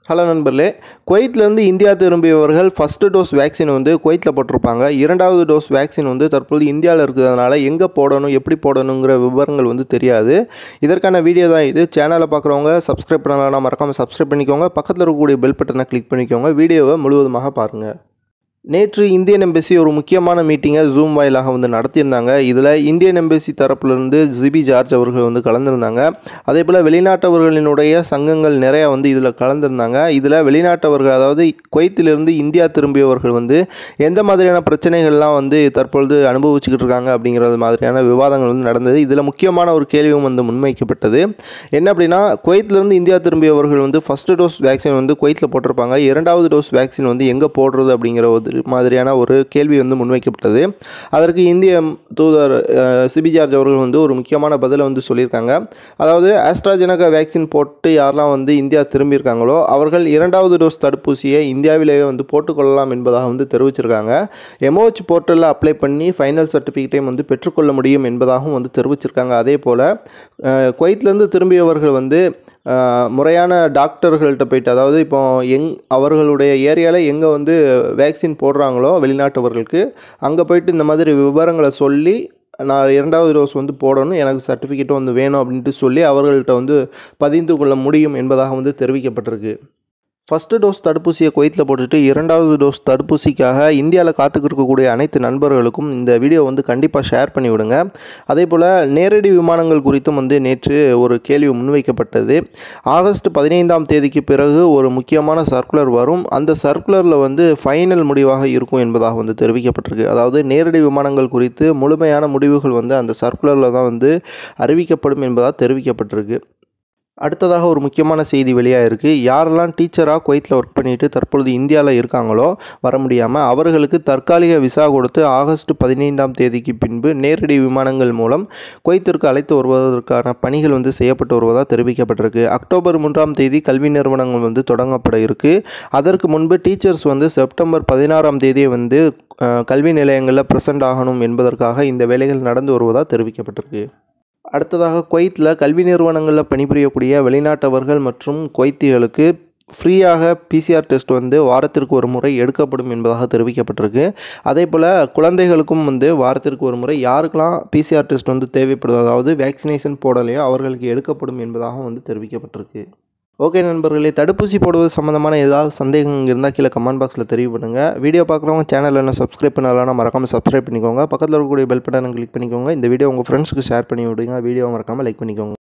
hello நண்பர்களே குவைத்லேருந்து India திரும்பியவர்கள் ஃபஸ்ட்டு டோஸ் வேக்சின் வந்து குவைத்தில் போட்டிருப்பாங்க இரண்டாவது டோஸ் வேக்சின் வந்து தற்போது இந்தியாவில் இருக்கிறதுனால எங்கே போடணும் எப்படி போடணுங்கிற விவரங்கள் வந்து தெரியாது இதற்கான வீடியோ தான் இது சேனலை பார்க்குறவங்க சப்ஸ்கிரைப் பண்ணலாம் மறக்காமல் சப்ஸ்கிரைப் பண்ணிக்கோங்க பக்கத்தில் இருக்கக்கூடிய பெல் பட்டனை கிளிக் பண்ணிக்கோங்க வீடியோவை முழுவதுமாக பாருங்கள் நேற்று இந்தியன் எம்பசி ஒரு முக்கியமான மீட்டிங்கை ஜூம் வாயிலாக வந்து நடத்தியிருந்தாங்க இதில் இந்தியன் எம்பசி தரப்புலேருந்து ஜிபி ஜார்ஜ் அவர்கள் வந்து கலந்துருந்தாங்க அதே போல் வெளிநாட்டவர்களினுடைய சங்கங்கள் நிறையா வந்து இதில் கலந்துருந்தாங்க இதில் வெளிநாட்டவர்கள் அதாவது குவைத்திலிருந்து இந்தியா திரும்பியவர்கள் வந்து எந்த மாதிரியான பிரச்சனைகள்லாம் வந்து தற்பொழுது அனுபவிச்சுக்கிட்டு இருக்காங்க அப்படிங்கிறது மாதிரியான விவாதங்கள் வந்து நடந்தது இதில் முக்கியமான ஒரு கேள்வியும் வந்து முன்வைக்கப்பட்டது என்ன அப்படின்னா குவைத்திலிருந்து இந்தியா திரும்பியவர்கள் வந்து ஃபஸ்ட்டு டோஸ் வேக்சின் வந்து குவைத்தில் போட்டிருப்பாங்க இரண்டாவது டோஸ் வேக்சின் வந்து எங்கே போடுறது அப்படிங்கிற ஒரு மாதிரியான ஒரு கேள்வி வந்து முன்வைக்கப்பட்டது அதற்கு இந்திய தூதர் அஹ், சிபி ஜார்ஜ் அவர்கள் வந்து ஒரு முக்கியமான பதிலை வந்து சொல்லியிருக்காங்க அதாவது ஆஸ்ட்ராஜெனகா வேக்சின் போட்டு யாரெல்லாம் வந்து இந்தியா திரும்பியிருக்காங்களோ அவர்கள் இரண்டாவது டோஸ் தடுப்பூசியை இந்தியாவிலேயே வந்து போட்டுக்கொள்ளலாம் என்பதாக வந்து தெரிவிச்சிருக்காங்க எம்ஓஹெச் போர்ட்டலில் அப்ளை பண்ணி ஃபைனல் சர்டிஃபிகேட்டையும் வந்து பெற்றுக்கொள்ள முடியும் என்பதாகவும் வந்து தெரிவிச்சிருக்காங்க அதே போல் குவைத்லேருந்து திரும்பியவர்கள் வந்து அஹ், முறையான டாக்டர்கள்ட்ட போயிட்டு அதாவது இப்போ எங் அவர்களுடைய ஏரியாவில் எங்கே வந்து வேக்சின் போடுறாங்களோ வெளிநாட்டவர்களுக்கு அங்கே போயிட்டு இந்த மாதிரி விவரங்களை சொல்லி நான் இரண்டாவது டோஸ் வந்து போடணும் எனக்கு சர்டிஃபிகேட்டும் வந்து வேணும் அப்படின்ட்டு சொல்லி அவர்கள்ட்ட வந்து பதிந்து கொள்ள முடியும் என்பதாக வந்து தெரிவிக்கப்பட்டிருக்கு ஃபஸ்ட்டு டோஸ் தடுப்பூசியை குவைத்தில் போட்டுட்டு இரண்டாவது டோஸ் தடுப்பூசிக்காக இந்தியாவில் காத்துக்கிட்டு இருக்கக்கூடிய அனைத்து நண்பர்களுக்கும் இந்த வீடியோ வந்து கண்டிப்பாக ஷேர் பண்ணி விடுங்க அதே போல் நேரடி விமானங்கள் குறித்தும் வந்து நேற்று ஒரு கேள்வி முன்வைக்கப்பட்டது ஆகஸ்ட் பதினைந்தாம் தேதிக்கு பிறகு ஒரு முக்கியமான சர்க்குலர் வரும் அந்த சர்க்குலரில் வந்து ஃபைனல் முடிவாக இருக்கும் என்பதாக வந்து தெரிவிக்கப்பட்டிருக்கு அதாவது நேரடி விமானங்கள் குறித்து முழுமையான முடிவுகள் வந்து அந்த சர்க்குலரில் தான் வந்து அறிவிக்கப்படும் என்பதாக தெரிவிக்கப்பட்டிருக்கு அடுத்ததாக ஒரு முக்கியமான செய்தி வெளியாக இருக்குது யாரெல்லாம் டீச்சராக குவைத்தில் ஒர்க் பண்ணிட்டு தற்பொழுது இந்தியாவில் இருக்காங்களோ வர முடியாமல் அவர்களுக்கு தற்காலிக விசா கொடுத்து ஆகஸ்ட் பதினைந்தாம் தேதிக்கு பின்பு நேரடி விமானங்கள் மூலம் குவைத்திற்கு அழைத்து வருவதற்கான பணிகள் வந்து செய்யப்பட்டு வருவதாக தெரிவிக்கப்பட்டிருக்கு அக்டோபர் மூன்றாம் தேதி கல்வி நிறுவனங்கள் வந்து தொடங்கப்பட இருக்கு அதற்கு முன்பு டீச்சர்ஸ் வந்து செப்டம்பர் பதினாறாம் தேதி வந்து அஹ், கல்வி நிலையங்களில் ப்ரெசென்ட் ஆகணும் என்பதற்காக இந்த வேலைகள் நடந்து வருவதாக தெரிவிக்கப்பட்டிருக்கு அடுத்ததாக குவைத்தில் கல்வி நிறுவனங்களில் பணிபுரியக்கூடிய வெளிநாட்டவர்கள் மற்றும் குவைத்திகளுக்கு ஃப்ரீயாக பிசிஆர் டெஸ்ட் வந்து வாரத்திற்கு ஒரு முறை எடுக்கப்படும் என்பதாக தெரிவிக்கப்பட்டிருக்கு அதே போல் குழந்தைகளுக்கும் வந்து வாரத்திற்கு ஒரு முறை யாருக்கெல்லாம் பிசிஆர் டெஸ்ட் வந்து தேவைப்படுதோ அதாவது வேக்சினேஷன் போடலையோ அவர்களுக்கு எடுக்கப்படும் என்பதாக வந்து தெரிவிக்கப்பட்டிருக்கு ஓகே நண்பர்களே தடுப்பூசி போடுவது சம்மந்தமான ஏதாவது சந்தேகம் இருந்தால் கீழே கமெண்ட் பாக்ஸில் தெரிவு பண்ணுங்கள் வீடியோ பார்க்குறவங்க சேனல் என்ன சப்ஸ்கிரைப் பண்ணலாம் மறக்காமல் சப்ஸ்கிரைப் பண்ணிக்கோங்க பக்கத்தில் இருக்கக்கூடிய பெல் பட்டனை கிளிக் பண்ணிக்கோங்க இந்த வீடியோ உங்கள் ஃப்ரெண்ட்ஸுக்கு ஷேர் பண்ணி விடுங்க வீடியோ மறக்காமல் லைக் பண்ணிக்கோங்க